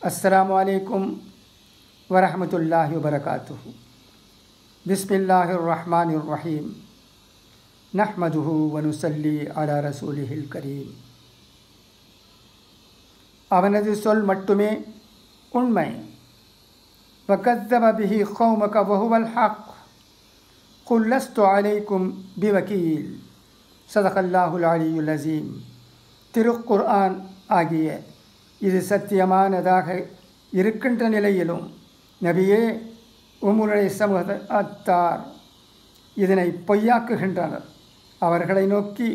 السلام عليكم ورحمة الله وبركاته بسم الله الرحمن الرحيم نحمده ونصلي على رسوله الكريم அவனது சொல் மட்டுமே உண்மை وكذب به قومك وهو الحق قل لست عليكم بوكيل صدق الله العلي العظيم திருக்குர்ஆன் ஆகிய இது சத்தியமானதாக இருக்கின்ற நிலையிலும் நபியே உம்முடைய சமூகத்தார் இதனை பொய்யாக்குகின்றனர் அவர்களை நோக்கி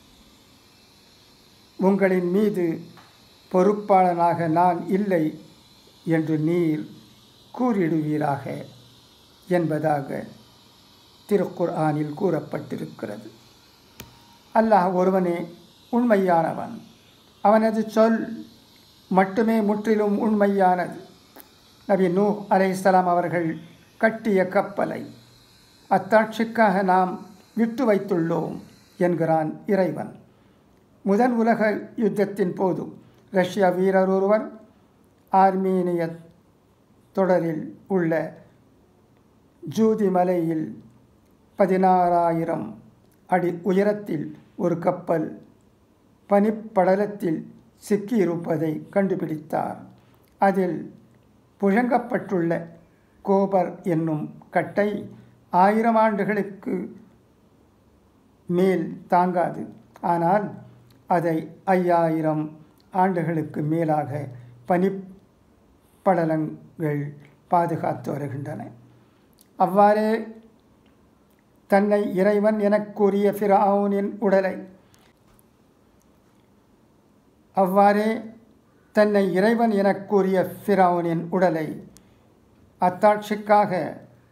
உங்களின் மீது பொறுப்பாளனாக நான் இல்லை என்று நீர் கூறிடுவீராக என்பதாக திருக்குர்ஆனில் கூறப்பட்டிருக்கிறது அல்லாஹ் ஒருவனே உண்மையானவன் அவனது சொல் மட்டுமே முற்றிலும் உண்மையானது நபி நூ அலைசலாம் அவர்கள் கட்டிய கப்பலை அத்தாட்சிக்காக நாம் விட்டு வைத்துள்ளோம் என்கிறான் இறைவன் முதல் உலக யுத்தத்தின் போது ரஷ்ய வீரர் ஒருவர் ஆர்மீனிய தொடரில் உள்ள ஜூதி மலையில் பதினாறாயிரம் அடி உயரத்தில் ஒரு கப்பல் பனிப்படலத்தில் சிக்கியிருப்பதை கண்டுபிடித்தார் அதில் புழங்கப்பட்டுள்ள கோபர் என்னும் கட்டை ஆயிரம் ஆண்டுகளுக்கு மேல் தாங்காது ஆனால் அதை ஐயாயிரம் ஆண்டுகளுக்கு மேலாக பனிப்படலங்கள் பாதுகாத்து வருகின்றன அவ்வாறே தன்னை இறைவன் எனக் கூறிய ஃபிரவுனின் உடலை அவ்வாறே தன்னை இறைவன் எனக் கூறிய ஃபிரவுனின் உடலை அத்தாட்சிக்காக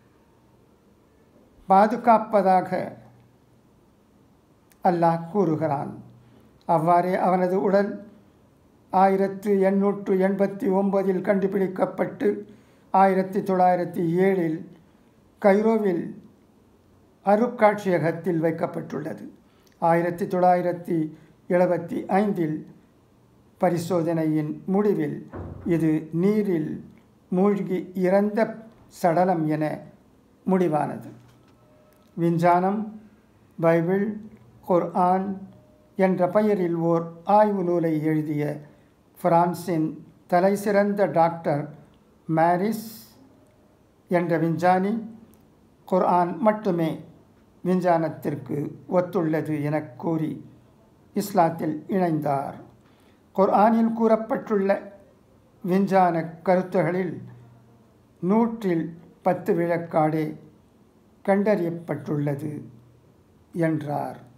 பாதுகாப்பதாக அல்லாஹ் கூறுகிறான் அவ்வாறே அவனது உடல் ஆயிரத்து எண்ணூற்று எண்பத்தி ஒன்பதில் கண்டுபிடிக்கப்பட்டு ஆயிரத்தி தொள்ளாயிரத்தி ஏழில் கைரோவில் அருட்காட்சியகத்தில் வைக்கப்பட்டுள்ளது ஆயிரத்தி தொள்ளாயிரத்தி எழுபத்தி ஐந்தில் பரிசோதனையின் முடிவில் இது நீரில் மூழ்கி இறந்த சடலம் என முடிவானது விஞ்ஞானம் பைபிள் குர்ஆன் என்ற பெயரில் ஓர் ஆய்வு நூலை எழுதிய பிரான்சின் தலைசிறந்த டாக்டர் மேரிஸ் என்ற விஞ்ஞானி குர்ஆன் மட்டுமே விஞ்ஞானத்திற்கு ஒத்துள்ளது என கூறி இஸ்லாத்தில் இணைந்தார் குர்ஆனில் கூறப்பட்டுள்ள விஞ்ஞான கருத்துகளில் நூற்றில் பத்து விழக்காடே கண்டறியப்பட்டுள்ளது என்றார்